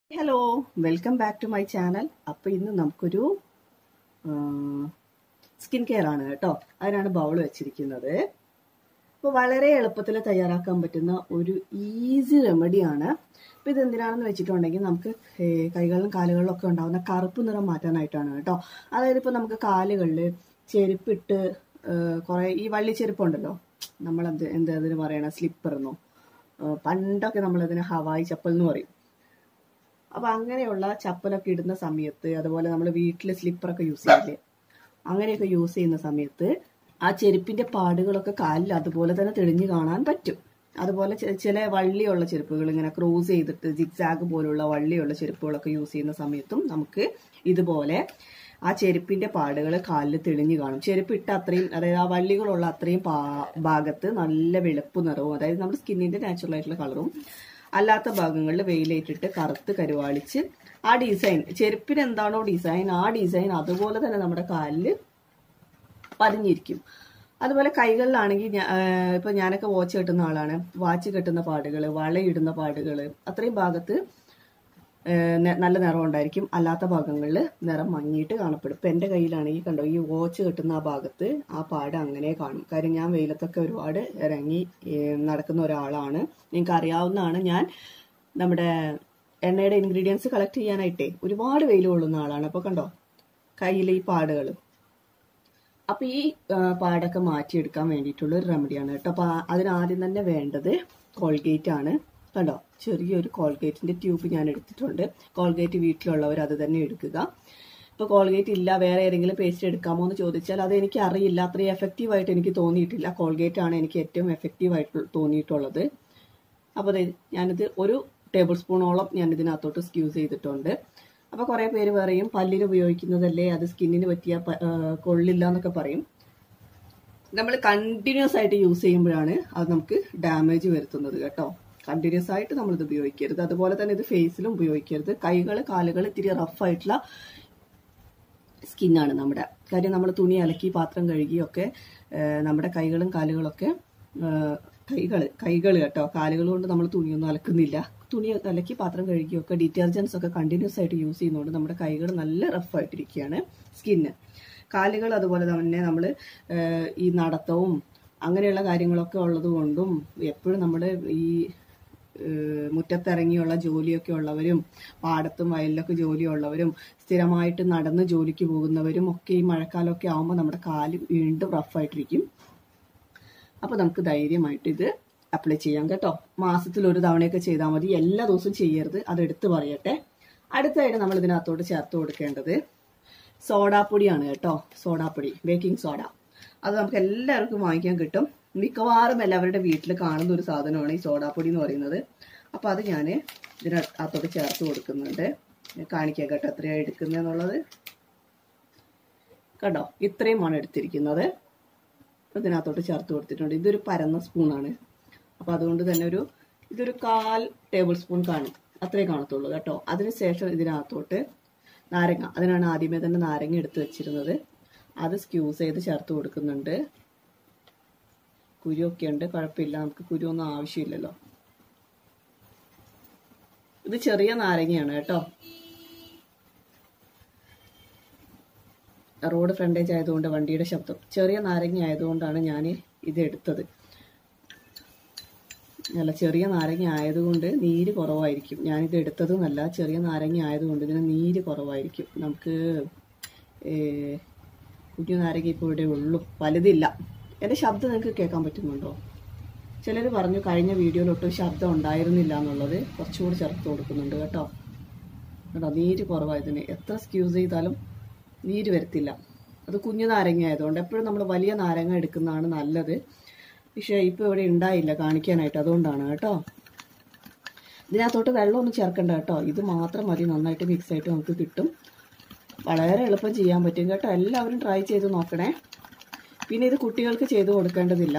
hello welcome back to my channel അപ്പോൾ ഇന്ന് നമുക്കൊരു സ്കിൻ കെയർ ആണ് കേട്ടോ അതിനാണ് ബൗൾ വെച്ചിരിക്കുന്നത് അപ്പോൾ വളരെ എളുപ്പത്തിൽ തയ്യാറാക്കാൻ പറ്റുന്ന ഒരു ഈസി റെമഡിയാണ് അപ്പോൾ ഇത് എന്തിനാണെന്ന് വെച്ചിട്ടുണ്ടെങ്കിൽ നമുക്ക് ഏർ കൈകളിലും കാലുകളിലും ഒക്കെ ഉണ്ടാകുന്ന കറുപ്പ് നിറം മാറ്റാനായിട്ടാണ് കേട്ടോ അതായത് ഇപ്പോൾ നമുക്ക് കാലുകളിൽ ചെരുപ്പിട്ട് കുറേ ഈ വള്ളി ചെരുപ്പുണ്ടല്ലോ നമ്മളെന്ത് എന്താ അതിന് പറയണ സ്ലിപ്പർ എന്നോ ഏർ പണ്ടൊക്കെ നമ്മളതിന് ഹവായി ചപ്പൽ എന്ന് പറയും അപ്പൊ അങ്ങനെയുള്ള ചപ്പലൊക്കെ ഇടുന്ന സമയത്ത് അതുപോലെ നമ്മൾ വീട്ടിൽ സ്ലിപ്പറൊക്കെ യൂസ് ചെയ്യില്ലേ അങ്ങനെയൊക്കെ യൂസ് ചെയ്യുന്ന സമയത്ത് ആ ചെരുപ്പിന്റെ പാടുകളൊക്കെ കാലിൽ അതുപോലെ തന്നെ തെളിഞ്ഞു കാണാൻ പറ്റും അതുപോലെ ചെ- ചില വള്ളിയുള്ള ചെരുപ്പുകൾ ഇങ്ങനെ ക്രോസ് ചെയ്തിട്ട് ജിഗ്സാഗ് പോലുള്ള വള്ളിയുള്ള ചെരുപ്പുകളൊക്കെ യൂസ് ചെയ്യുന്ന സമയത്തും നമുക്ക് ഇതുപോലെ ആ ചെരുപ്പിന്റെ പാടുകൾ കാലിൽ തെളിഞ്ഞു കാണും ചെരുപ്പ് ഇട്ട അത്രയും അതായത് ആ വള്ളികളുള്ള അത്രയും പാ- ഭാഗത്ത് നല്ല വെളുപ്പ് നിറവും അതായത് നമ്മുടെ സ്കിന്നിന്റെ നാച്ചുറൽ ആയിട്ടുള്ള കളറും അല്ലാത്ത ഭാഗങ്ങളിൽ വെയിലേറ്റിട്ട് കറുത്ത് കരുവാളിച്ച് ആ ഡിസൈൻ ചെരുപ്പിന് എന്താണോ ഡിസൈൻ ആ ഡിസൈൻ അതുപോലെ തന്നെ നമ്മുടെ കാലിൽ പതിഞ്ഞിരിക്കും അതുപോലെ കൈകളിലാണെങ്കിൽ ഞാ- ആഹ് ഇപ്പൊ ഞാനൊക്കെ വാച്ച് കെട്ടുന്ന ആളാണ് വാച്ച് കെട്ടുന്ന പാടുകൾ വളയിടുന്ന പാടുകൾ അത്രയും ഭാഗത്ത് ആഹ് ന- നല്ല നിറം ഉണ്ടായിരിക്കും അല്ലാത്ത ഭാഗങ്ങളിൽ നിറം മങ്ങിയിട്ട് കാണപ്പെടും ഇപ്പൊ എന്റെ കയ്യിലാണെങ്കിൽ കണ്ടോ ഈ വാച്ച് കെട്ടുന്ന ആ ഭാഗത്ത് ആ പാട് അങ്ങനെ കാണും കാര്യം ഞാൻ വെയിലത്തൊക്കെ ഒരുപാട് ഇറങ്ങി ഏഹ് നടക്കുന്ന ഒരാളാണ് നിങ്ങൾക്ക് അറിയാവുന്നതാണ് ഞാൻ നമ്മുടെ എണ്ണയുടെ ഇൻഗ്രീഡിയൻസ് കളക്ട് ചെയ്യാനായിട്ടേ ഒരുപാട് വെയിൽ കൊള്ളുന്ന ആളാണ് അപ്പൊ കണ്ടോ കയ്യിലെ ഈ പാടുകൾ അപ്പൊ ഈ ആ, പാടൊക്കെ മാറ്റിയെടുക്കാൻ വേണ്ടിയിട്ടുള്ള ഒരു റെമഡിയാണ് കേട്ടോ അപ്പൊ ആ- അതിന് ആദ്യം തന്നെ വേണ്ടത് കോൾഗേറ്റ് ആണ് കണ്ടോ ചെറിയൊരു കോൾഗേറ്റിന്റെ ട്യൂബ് ഞാൻ എടുത്തിട്ടുണ്ട് കോൾഗേറ്റ് വീട്ടിലുള്ളവർ അത് തന്നെ എടുക്കുക ഇപ്പൊ കോൾഗേറ്റ് ഇല്ല വേറെ ഏതെങ്കിലും പേസ്റ്റ് എടുക്കാമോ എന്ന് ചോദിച്ചാൽ അത് എനിക്ക് അറിയില്ല അത്രയും എഫക്റ്റീവ് ആയിട്ട് എനിക്ക് തോന്നിയിട്ടില്ല കോൾഗേറ്റ് ആണ് എനിക്ക് ഏറ്റവും എഫക്റ്റീവ് ആയിട്ട് തോന്നിയിട്ടുള്ളത് അപ്പോൾ ദേ ഞാനിത് ഒരു ടേബിൾ സ്പൂണോളം ഞാൻ ഇതിനകത്തോട്ട് സ്ക്യൂസ് ചെയ്തിട്ടുണ്ട് അപ്പോൾ കുറേ പേര് പറയും പല്ലിന് ഉപയോഗിക്കുന്നതല്ലേ അത് സ്കിന്നിന് പറ്റിയ പ- ആ, കൊള്ളില്ല എന്നൊക്കെ പറയും നമ്മൾ കണ്ടിന്യൂസ് ആയിട്ട് യൂസ് ചെയ്യുമ്പോഴാണ് അത് നമുക്ക് ഡാമേജ് വരുത്തുന്നത് കേട്ടോ കണ്ടിന്യൂസ് ആയിട്ട് നമ്മളിത് ഉപയോഗിക്കരുത് അതുപോലെ തന്നെ ഇത് ഫേസിലും ഉപയോഗിക്കരുത് കൈകൾ കാലുകൾ ഇത്തിരി റഫ് ആയിട്ടുള്ള സ്കിന്നാണ് നമ്മുടെ കാര്യം നമ്മൾ തുണി അലക്കി പാത്രം കഴുകിയൊക്കെ ഏഹ്, നമ്മുടെ കൈകളും കാലുകളൊക്കെ കൈകൾ കൈകൾ കേട്ടോ കാലുകൾ കൊണ്ട് നമ്മൾ തുണിയൊന്നും അലക്കുന്നില്ല തുണി അലക്കി പാത്രം കഴുകിയൊക്കെ ഡിറ്റർജൻസ് ഒക്കെ കണ്ടിന്യൂസ് ആയിട്ട് യൂസ് ചെയ്യുന്നതുകൊണ്ട് നമ്മുടെ കൈകൾ നല്ല റഫ് ആയിട്ടിരിക്കുകയാണ് സ്കിന്ന് കാലുകൾ അതുപോലെ തന്നെ നമ്മൾ ഈ നടത്തവും അങ്ങനെയുള്ള കാര്യങ്ങളൊക്കെ ഉള്ളത് കൊണ്ടും എപ്പോഴും നമ്മൾ ഈ ഏഹ് മുറ്റത്തിറങ്ങിയുള്ള ജോലിയൊക്കെ ഉള്ളവരും പാടത്തും വയലിലൊക്കെ ജോലിയുള്ളവരും സ്ഥിരമായിട്ട് നടന്ന് ജോലിക്ക് പോകുന്നവരും ഒക്കെ ഈ മഴക്കാലമൊക്കെ ആകുമ്പോൾ നമ്മുടെ കാല് വീണ്ടും റഫായിട്ടിരിക്കും അപ്പോൾ നമുക്ക് ധൈര്യമായിട്ട് ഇത് അപ്ലൈ ചെയ്യാം കേട്ടോ മാസത്തിൽ ഒരു തവണയൊക്കെ ചെയ്താൽ മതി എല്ലാ ദിവസവും ചെയ്യരുത് അത് എടുത്തു പറയട്ടെ അടുത്തായിട്ട് നമ്മൾ ഇതിനകത്തോട്ട് ചേർത്ത് കൊടുക്കേണ്ടത് സോഡാപ്പൊടിയാണ് കേട്ടോ സോഡാപ്പൊടി ബേക്കിംഗ് സോഡ അത് നമുക്ക് എല്ലാവർക്കും വാങ്ങിക്കാൻ കിട്ടും മിക്കവാറും എല്ലാവരുടെ വീട്ടിൽ കാണുന്ന ഒരു സാധനമാണ് ഈ സോഡാപ്പൊടി എന്ന് പറയുന്നത് അപ്പോൾ അത് ഞാൻ ഇതിനകത്തോട്ട് ചേർത്ത് കൊടുക്കുന്നുണ്ട് ഞാൻ കാണിക്കാം കേട്ടോ എത്രയാണ് എടുക്കുന്നതെന്നുള്ളത് കണ്ടോ ഇത്രയുമാണ് എടുത്തിരിക്കുന്നത് ഇതിനകത്തോട്ട് ചേർത്ത് കൊടുത്തിട്ടുണ്ട് ഇതൊരു പരന്ന സ്പൂണാണ് അപ്പോൾ അതുകൊണ്ട് തന്നെ ഒരു ഇതൊരു കാൽ ടേബിൾ സ്പൂൺ കാണും അത്രേ കാണത്തുള്ളൂ കേട്ടോ അതിനുശേഷം ഇതിനകത്തോട്ട് നാരങ്ങ അതിനാണ് ആദ്യമേ തന്നെ നാരങ്ങ എടുത്ത് വെച്ചിരുന്നത് അത് സ്ക്യൂസ് ചെയ്ത് ചേർത്ത് കൊടുക്കുന്നുണ്ട് കുരുവൊക്കെ ഉണ്ട് കുഴപ്പമില്ല നമുക്ക് കുരുവൊന്നും ആവശ്യമില്ലല്ലോ ഇത് ചെറിയ നാരങ്ങയാണ് കേട്ടോ റോഡ് ഫ്രണ്ടേജ് ആയതുകൊണ്ട് വണ്ടിയുടെ ശബ്ദം ചെറിയ നാരങ്ങ ആയതുകൊണ്ടാണ് ഞാൻ ഇത് എടുത്തത് അല്ല ചെറിയ നാരങ്ങ ആയതുകൊണ്ട് നീര് കുറവായിരിക്കും ഞാനിത് എടുത്തതുമല്ല ചെറിയ നാരങ്ങ ആയതുകൊണ്ട് ഇതിന് നീര് കുറവായിരിക്കും നമുക്ക് ഏർ, കുഞ്ഞു നാരങ്ങ ഇപ്പോൾ ഇവിടെ ഉള്ളൂ വലുതില്ല എൻ്റെ ശബ്ദം നിങ്ങൾക്ക് കേൾക്കാൻ പറ്റുന്നുണ്ടോ ചിലർ പറഞ്ഞു കഴിഞ്ഞ വീഡിയോയിൽ ഒട്ടും ശബ്ദം ഉണ്ടായിരുന്നില്ല എന്നുള്ളത് കുറച്ചുകൂടി ചേർത്ത് കൊടുക്കുന്നുണ്ട് കേട്ടോ കേട്ടോ നീര് കുറവായതിന് എത്ര സ്ക്യൂസ് ചെയ്താലും നീര് വരത്തില്ല അത് കുഞ്ഞു നാരങ്ങ ആയതുകൊണ്ട് എപ്പോഴും നമ്മൾ വലിയ നാരങ്ങ എടുക്കുന്നതാണ് നല്ലത് പക്ഷേ ഇപ്പോൾ ഇവിടെ ഉണ്ടായില്ല കാണിക്കാനായിട്ട് അതുകൊണ്ടാണ് കേട്ടോ ഇതിനകത്തോട്ട് വെള്ളമൊന്നും ചേർക്കണ്ട കേട്ടോ ഇത് മാത്രം മതി നന്നായിട്ട് മിക്സ് ആയിട്ട് നമുക്ക് കിട്ടും വളരെ എളുപ്പം ചെയ്യാൻ പറ്റും കേട്ടോ എല്ലാവരും ട്രൈ ചെയ്ത് നോക്കണേ പിന്നെ ഇത് കുട്ടികൾക്ക് ചെയ്ത് കൊടുക്കേണ്ടതില്ല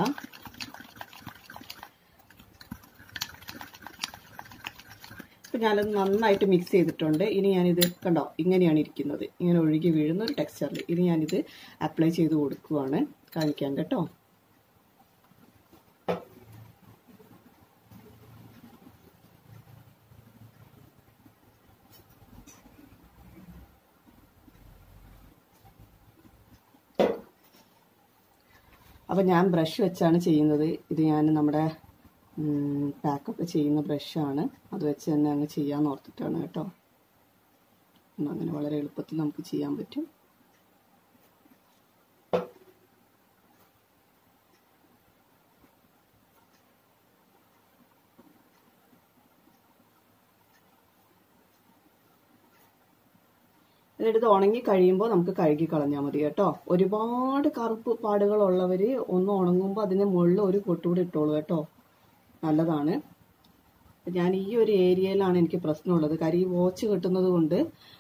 ഇപ്പം ഞാനത് നന്നായിട്ട് മിക്സ് ചെയ്തിട്ടുണ്ട് ഇനി ഞാനിത് കണ്ടോ ഇങ്ങനെയാണ് ഇരിക്കുന്നത് ഇങ്ങനെ ഒഴുകി വീഴുന്ന ഒരു ടെക്സ്ചറിൽ ഇനി ഞാനിത് അപ്ലൈ ചെയ്ത് കൊടുക്കുവാണ് കാണിക്കാം കേട്ടോ അപ്പോൾ ഞാൻ ബ്രഷ് വെച്ചാണ് ചെയ്യുന്നത് ഇത് ഞാൻ നമ്മുടെ പാക്കൊക്കെ ചെയ്യുന്ന ബ്രഷാണ് അത് വെച്ച് തന്നെ അങ്ങ് ചെയ്യാൻ ഓർത്തിട്ടാണ് കേട്ടോ അങ്ങനെ വളരെ എളുപ്പത്തിൽ നമുക്ക് ചെയ്യാൻ പറ്റും എന്നിട്ട് ഇത് ഉണങ്ങി കഴിയുമ്പോൾ നമുക്ക് കഴുകി കളഞ്ഞാൽ മതി കേട്ടോ ഒരുപാട് കറുപ്പ് പാടുകളുള്ളവർ ഒന്ന് ഉണങ്ങുമ്പോൾ അതിന് മുകളിൽ ഒരു പൊട്ടുകൂടി ഇട്ടോളൂ കേട്ടോ നല്ലതാണ് ഞാൻ ഈ ഒരു ഏരിയയിലാണ് എനിക്ക് പ്രശ്നമുള്ളത് കാര്യം ഈ വാച്ച് കിട്ടുന്നത് കൊണ്ട്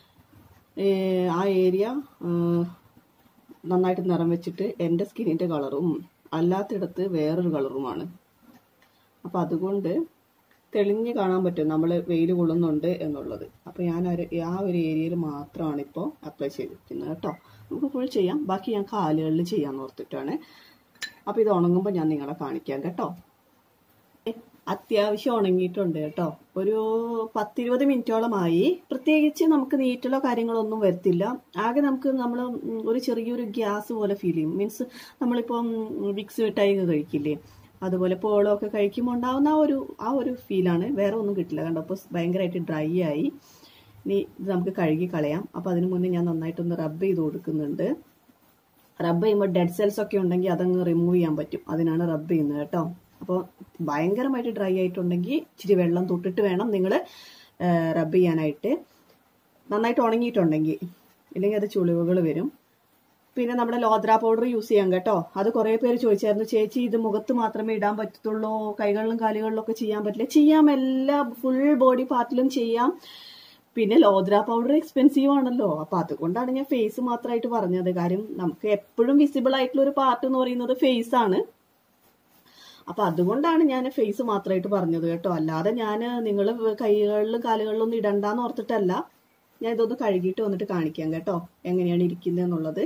ആ ഏരിയ നന്നായിട്ട് നിറം വെച്ചിട്ട് എൻ്റെ സ്കിന്നിൻ്റെ കളറും അല്ലാത്തിടത്ത് വേറൊരു കളറുമാണ് അപ്പം അതുകൊണ്ട് തെളിഞ്ഞ് കാണാൻ പറ്റും നമ്മൾ വെയിൽ കൊള്ളുന്നുണ്ട് എന്നുള്ളത് അപ്പോൾ ഞാൻ ഒരു ആ ഒരു ഏരിയയിൽ മാത്രമാണ് ഇപ്പോൾ അപ്ലൈ ചെയ്തിരിക്കുന്നത് കേട്ടോ നമുക്ക് ഫുൾ ചെയ്യാം ബാക്കി ഞാൻ കാലുകളിൽ ചെയ്യാൻ ഓർത്തിട്ടാണ് അപ്പോൾ ഇത് ഉണങ്ങുമ്പോൾ ഞാൻ നിങ്ങളെ കാണിക്കാം കേട്ടോ അത്യാവശ്യം ഉണങ്ങിയിട്ടുണ്ട് കേട്ടോ ഒരു പത്തിരുപത് മിനിറ്റോളമായി പ്രത്യേകിച്ച് നമുക്ക് നീറ്റലോ കാര്യങ്ങളോ ഒന്നും വരത്തില്ല ആകെ നമുക്ക് നമ്മൾ ഒരു ചെറിയൊരു ഗ്യാസ് പോലെ ഫീൽ ചെയ്യും മീൻസ് നമ്മളിപ്പം വിക്സ് മിഠായി ഒക്കെ കഴിക്കില്ലേ അതുപോലെ പോളോ ഒക്കെ കഴിക്കുമ്പോൾ ഉണ്ടാവുന്ന ആ ഒരു ആ ഒരു ഫീലാണ് വേറെ ഒന്നും കിട്ടില്ല കണ്ടോ അപ്പോൾ ഭയങ്കരമായിട്ട് ഡ്രൈ ആയി ഇനി ഇത് നമുക്ക് കഴുകി കളയാം അപ്പോൾ അതിന് മുന്നേ ഞാൻ നന്നായിട്ടൊന്ന് റബ്ബ് ചെയ്ത് കൊടുക്കുന്നുണ്ട് റബ്ബ് ചെയ്യുമ്പോൾ ഡെഡ് സെൽസ് ഒക്കെ ഉണ്ടെങ്കിൽ അതങ്ങ് റിമൂവ് ചെയ്യാൻ പറ്റും അതിനാണ് റബ്ബ് ചെയ്യുന്നത് കേട്ടോ അപ്പോൾ ഭയങ്കരമായിട്ട് ഡ്രൈ ആയിട്ടുണ്ടെങ്കിൽ ഇച്ചിരി വെള്ളം തൊട്ടിട്ട് വേണം നിങ്ങൾ റബ്ബ് ചെയ്യാനായിട്ട് നന്നായിട്ട് ഉണങ്ങിയിട്ടുണ്ടെങ്കിൽ ഇല്ലെങ്കിൽ അത് ചുളിവുകൾ വരും പിന്നെ നമ്മുടെ ലോദ്ര പൗഡർ യൂസ് ചെയ്യാം കേട്ടോ അത് കുറേ പേര് ചോദിച്ചായിരുന്നു ചേച്ചി ഇത് മുഖത്ത് മാത്രമേ ഇടാൻ പറ്റത്തുള്ളൂ കൈകളിലും കാലുകളിലും ഒക്കെ ചെയ്യാൻ പറ്റില്ല ചെയ്യാം എല്ലാ ഫുൾ ബോഡി പാർട്ടിലും ചെയ്യാം പിന്നെ ലോദ്ര പൗഡർ എക്സ്പെൻസീവ് ആണല്ലോ അപ്പൊ അതുകൊണ്ടാണ് ഞാൻ ഫേസ് മാത്രമായിട്ട് പറഞ്ഞത് കാര്യം നമുക്ക് എപ്പോഴും വിസിബിൾ ആയിട്ടുള്ള ഒരു പാർട്ട് എന്ന് പറയുന്നത് ഫേസ് ആണ് അപ്പൊ അതുകൊണ്ടാണ് ഞാൻ ഫേസ് മാത്രമായിട്ട് പറഞ്ഞത് കേട്ടോ അല്ലാതെ ഞാൻ നിങ്ങൾ കൈകളിലും കാലുകളിലും ഒന്നും ഇടണ്ടെന്ന് ഓർത്തിട്ടല്ല ഞാൻ ഇതൊന്ന് കഴുകിയിട്ട് വന്നിട്ട് കാണിക്കാം കേട്ടോ എങ്ങനെയാണ് ഇരിക്കുന്നത് എന്നുള്ളത്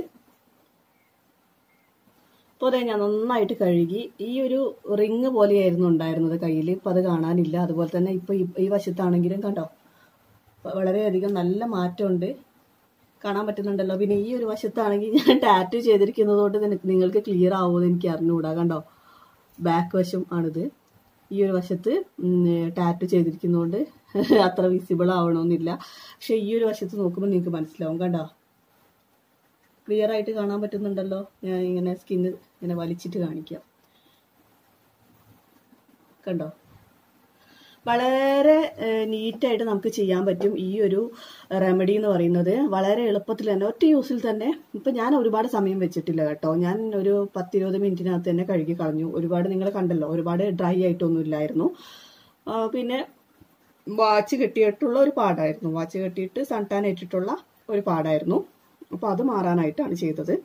അപ്പോൾ അതെ ഞാൻ നന്നായിട്ട് കഴുകി ഈ ഒരു റിങ് പോലെയായിരുന്നു ഉണ്ടായിരുന്നത് കയ്യിൽ ഇപ്പം അത് കാണാനില്ല അതുപോലെ തന്നെ ഇപ്പോൾ ഈ വശത്താണെങ്കിലും കണ്ടോ വളരെയധികം നല്ല മാറ്റമുണ്ട് കാണാൻ പറ്റുന്നുണ്ടല്ലോ പിന്നെ ഈ ഒരു വശത്താണെങ്കിൽ ഞാൻ ടാറ്റു ചെയ്തിരിക്കുന്നത് കൊണ്ട് നിങ്ങൾക്ക് ക്ലിയർ ആവുമെന്ന് എനിക്ക് അറിഞ്ഞുകൂടാ കണ്ടോ ബാക്ക് വശം ആണിത് ഈ ഒരു വശത്ത് ടാറ്റു ചെയ്തിരിക്കുന്നതുകൊണ്ട് അത്ര വിസിബിൾ ആവണമെന്നില്ല പക്ഷെ ഈ ഒരു വശത്ത് നോക്കുമ്പോൾ നിങ്ങൾക്ക് മനസ്സിലാവും കണ്ടോ ക്ലിയർ ആയിട്ട് കാണാൻ പറ്റുന്നുണ്ടല്ലോ ഞാൻ ഇങ്ങനെ സ്കിന്ന് ഇങ്ങനെ വലിച്ചിട്ട് കാണിക്കാം കണ്ടോ വളരെ നീറ്റായിട്ട് നമുക്ക് ചെയ്യാൻ പറ്റും ഈ ഒരു റെമഡി എന്ന് പറയുന്നത് വളരെ എളുപ്പത്തിൽ തന്നെ ഒറ്റ യൂസിൽ തന്നെ ഇപ്പം ഞാൻ ഒരുപാട് സമയം വെച്ചിട്ടില്ല കേട്ടോ ഞാൻ ഒരു പത്തിരുപത് മിനിറ്റിനകത്ത് തന്നെ കഴുകി കളഞ്ഞു ഒരുപാട് നിങ്ങൾ കണ്ടല്ലോ ഒരുപാട് ഡ്രൈ ആയിട്ടൊന്നും ഇല്ലായിരുന്നു പിന്നെ വാച്ച് കെട്ടിയിട്ടുള്ള ഒരു പാടായിരുന്നു വാച്ച് കെട്ടിയിട്ട് സൺടാൻ ഏറ്റിട്ടുള്ള ഒരു പാടായിരുന്നു അപ്പോൾ അത് മാറാനായിട്ടാണ് ചെയ്തത്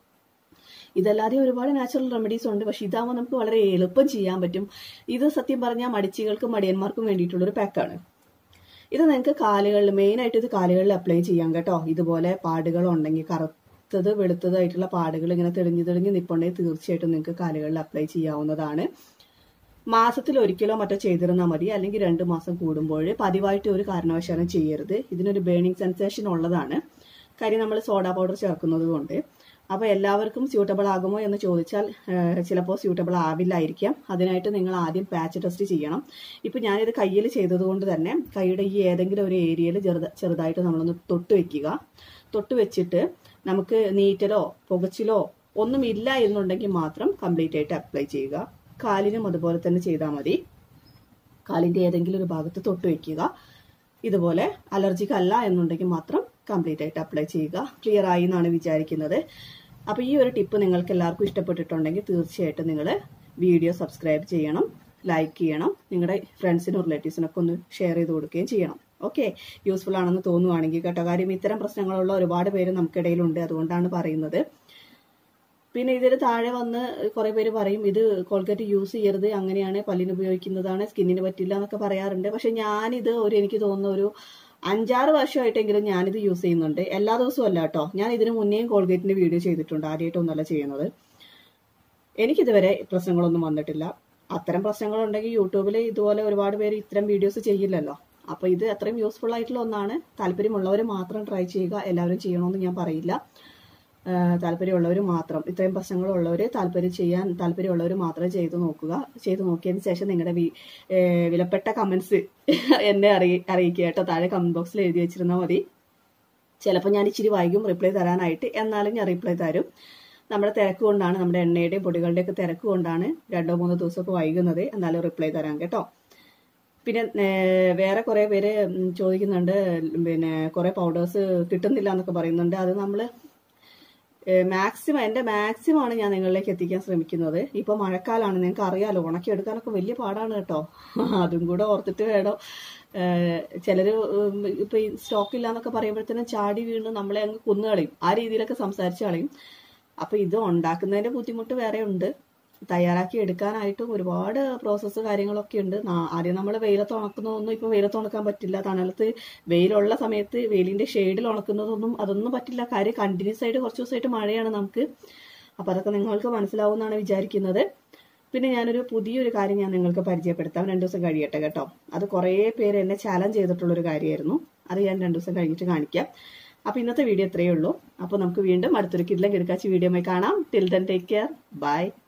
ഇതല്ലാതെ ഒരുപാട് നാച്ചുറൽ റെമഡീസ് ഉണ്ട് പക്ഷെ ഇതാകുമ്പോൾ നമുക്ക് വളരെ എളുപ്പം ചെയ്യാൻ പറ്റും ഇത് സത്യം പറഞ്ഞാൽ മടിച്ചികൾക്കും മടിയന്മാർക്കും വേണ്ടിയിട്ടുള്ളൊരു പാക്കാണ് ഇത് നിങ്ങൾക്ക് കാലുകളിൽ മെയിനായിട്ട് ഇത് കാലുകളിൽ അപ്ലൈ ചെയ്യാം കേട്ടോ ഇതുപോലെ പാടുകൾ ഉണ്ടെങ്കിൽ കറുത്തത് വെളുത്തതായിട്ടുള്ള പാടുകൾ ഇങ്ങനെ തെളിഞ്ഞ് തെളിഞ്ഞ് നിപ്പുണ്ടെങ്കിൽ തീർച്ചയായിട്ടും നിങ്ങൾക്ക് കാലുകളിൽ അപ്ലൈ ചെയ്യാവുന്നതാണ് മാസത്തിൽ ഒരിക്കലോ മറ്റോ ചെയ്തിരുന്നാൽ മതി അല്ലെങ്കിൽ രണ്ട് മാസം കൂടുമ്പോൾ പതിവായിട്ട് ഒരു കാരണവശാലും ചെയ്യരുത് ഇതിനൊരു ബേണിംഗ് സെൻസേഷൻ ഉള്ളതാണ് കാര്യം നമ്മൾ സോഡ പൗഡർ ചേർക്കുന്നത് കൊണ്ട് അപ്പോൾ എല്ലാവർക്കും സ്യൂട്ടബിൾ ആകുമോ എന്ന് ചോദിച്ചാൽ ചിലപ്പോൾ സ്യൂട്ടബിൾ ആവില്ലായിരിക്കാം അതിനായിട്ട് നിങ്ങൾ ആദ്യം പാച്ച് ടെസ്റ്റ് ചെയ്യണം ഇപ്പം ഞാനിത് കയ്യിൽ ചെയ്തതുകൊണ്ട് തന്നെ കൈയുടെ ഈ ഏതെങ്കിലും ഒരു ഏരിയയിൽ ചെറുത ചെറുതായിട്ട് നമ്മളൊന്ന് തൊട്ട് വെക്കുക തൊട്ട് വെച്ചിട്ട് നമുക്ക് നീറ്റലോ പുകച്ചിലോ ഒന്നും ഇല്ല എന്നുണ്ടെങ്കിൽ മാത്രം കംപ്ലീറ്റ് ആയിട്ട് അപ്ലൈ ചെയ്യുക കാലിനും അതുപോലെ തന്നെ ചെയ്താൽ മതി കാലിൻ്റെ ഏതെങ്കിലും ഒരു ഭാഗത്ത് തൊട്ട് വെക്കുക ഇതുപോലെ അലർജിക്ക് അല്ല എന്നുണ്ടെങ്കിൽ മാത്രം കംപ്ലീറ്റ് ആയിട്ട് അപ്ലൈ ചെയ്യുക ക്ലിയർ ആയി എന്നാണ് വിചാരിക്കുന്നത് അപ്പോൾ ഈ ഒരു ടിപ്പ് നിങ്ങൾക്ക് എല്ലാവർക്കും ഇഷ്ടപ്പെട്ടിട്ടുണ്ടെങ്കിൽ തീർച്ചയായിട്ടും നിങ്ങൾ വീഡിയോ സബ്സ്ക്രൈബ് ചെയ്യണം ലൈക്ക് ചെയ്യണം നിങ്ങളുടെ ഫ്രണ്ട്സിനും റിലേറ്റീവ്സിനൊക്കെ ഒന്ന് ഷെയർ ചെയ്ത് കൊടുക്കുകയും ചെയ്യണം ഓക്കെ യൂസ്ഫുൾ ആണെന്ന് തോന്നുവാണെങ്കിൽ കേട്ടോ കാര്യം ഇത്തരം പ്രശ്നങ്ങളുള്ള ഒരുപാട് പേര് നമുക്കിടയിലുണ്ട് അതുകൊണ്ടാണ് പറയുന്നത് പിന്നെ ഇതിന് താഴെ വന്ന് കുറെ പേര് പറയും ഇത് കോൾഗേറ്റ് യൂസ് ചെയ്യരുത് അങ്ങനെയാണ് പല്ലിന് ഉപയോഗിക്കുന്നതാണ് സ്കിന്നിന് പറ്റില്ല എന്നൊക്കെ പറയാറുണ്ട് പക്ഷെ ഞാനിത് ഒരു എനിക്ക് തോന്നുന്ന ഒരു അഞ്ചാറ് വർഷമായിട്ടെങ്കിലും ഞാനിത് യൂസ് ചെയ്യുന്നുണ്ട് എല്ലാ ദിവസവും അല്ല കേട്ടോ ഞാൻ ഇതിന് മുന്നേയും കോൾഗേറ്റിന്റെ വീഡിയോ ചെയ്തിട്ടുണ്ട് ആദ്യമായിട്ടൊന്നുമല്ല ചെയ്യുന്നത് എനിക്കിതുവരെ പ്രശ്നങ്ങളൊന്നും വന്നിട്ടില്ല അത്തരം പ്രശ്നങ്ങളുണ്ടെങ്കിൽ യൂട്യൂബിൽ ഇതുപോലെ ഒരുപാട് പേര് ഇത്തരം വീഡിയോസ് ചെയ്യില്ലല്ലോ അപ്പോൾ ഇത് അത്രയും യൂസ്ഫുൾ ആയിട്ടുള്ള ഒന്നാണ് താല്പര്യമുള്ളവർ മാത്രം ട്രൈ ചെയ്യുക എല്ലാവരും ചെയ്യണമെന്ന് ഞാൻ പറയില്ല ആ, താല്പര്യമുള്ളവർ മാത്രം ഇത്രയും പ്രശ്നങ്ങളുള്ളവർ താല്പര്യം ചെയ്യാൻ താല്പര്യമുള്ളവർ മാത്രം ചെയ്തു നോക്കുക ചെയ്തു നോക്കിയതിന് ശേഷം നിങ്ങളുടെ വി- ഏ, വിലപ്പെട്ട കമന്റ്സ് എന്നെ അറിയി അറിയിക്കുക കേട്ടോ താഴെ കമന്റ് ബോക്സിൽ എഴുതി വെച്ചിരുന്നാൽ മതി ചിലപ്പോൾ ഞാൻ ഇച്ചിരി വൈകും റിപ്ലൈ തരാനായിട്ട് എന്നാലും ഞാൻ റിപ്ലൈ തരും നമ്മുടെ തിരക്ക് കൊണ്ടാണ് നമ്മുടെ എണ്ണയുടെയും പൊടികളുടെയും ഒക്കെ തിരക്ക് കൊണ്ടാണ് രണ്ടോ മൂന്നോ ദിവസമൊക്കെ വൈകുന്നത് എന്നാലും റിപ്ലൈ തരാം കേട്ടോ പിന്നെ ഏർ, വേറെ കുറെ പേര് ഉം, ചോദിക്കുന്നുണ്ട് പിന്നെ കുറെ പൗഡേഴ്സ് കിട്ടുന്നില്ല എന്നൊക്കെ പറയുന്നുണ്ട് അത് നമ്മൾ മാക്സിമം എൻ്റെ മാക്സിമം ആണ് ഞാൻ നിങ്ങളിലേക്ക് എത്തിക്കാൻ ശ്രമിക്കുന്നത് ഇപ്പൊ മഴക്കാലാണ് നിങ്ങൾക്ക് അറിയാലോ ഉണക്കിയെടുക്കാനൊക്കെ വലിയ പാടാണ് കേട്ടോ അതും കൂടെ ഓർത്തിട്ട് വേണം ഏഹ് ചിലര് ഉം ഇപ്പൊ ഈ സ്റ്റോക്ക് ഇല്ല എന്നൊക്കെ പറയുമ്പോഴത്തേനും ചാടി വീണ് നമ്മളെ അങ്ങ് കൊന്നു കളയും ആ രീതിയിലൊക്കെ സംസാരിച്ച് കളയും അപ്പൊ ഇത് ഉണ്ടാക്കുന്നതിന്റെ ബുദ്ധിമുട്ട് വേറെ ഉണ്ട് തയ്യാറാക്കി എടുക്കാനായിട്ടും ഒരുപാട് പ്രോസസ്സ് കാര്യങ്ങളൊക്കെ ഉണ്ട് നാ- ആദ്യം നമ്മൾ വെയിലത്ത് ഉണക്കുന്നതൊന്നും ഇപ്പൊ വെയിലത്ത് ഉണക്കാൻ പറ്റില്ല തണലത്ത് വെയിലുള്ള സമയത്ത് വെയിലിന്റെ ഷെയ്ഡിൽ ഉണക്കുന്നതൊന്നും അതൊന്നും പറ്റില്ല കാര്യം കണ്ടിന്യൂസ് ആയിട്ട് കുറച്ച് ദിവസമായിട്ട് മഴയാണ് നമുക്ക് അപ്പൊ അതൊക്കെ നിങ്ങൾക്ക് മനസ്സിലാവുമെന്നാണ് വിചാരിക്കുന്നത് പിന്നെ ഞാനൊരു പുതിയൊരു കാര്യം ഞാൻ നിങ്ങൾക്ക് പരിചയപ്പെടുത്താം രണ്ടു ദിവസം കഴിയട്ടെ കേട്ടോ അത് കുറേ പേര് എന്നെ ചാലഞ്ച് ചെയ്തിട്ടുള്ള ഒരു കാര്യമായിരുന്നു അത് ഞാൻ രണ്ടു ദിവസം കഴിഞ്ഞിട്ട് കാണിക്കാം അപ്പൊ ഇന്നത്തെ വീഡിയോ ഇത്രയേ ഉള്ളൂ അപ്പൊ നമുക്ക് വീണ്ടും അടുത്തൊരു കിഡ്ലം കിടക്കാച്ചി വീഡിയോ കാണാം till then take care by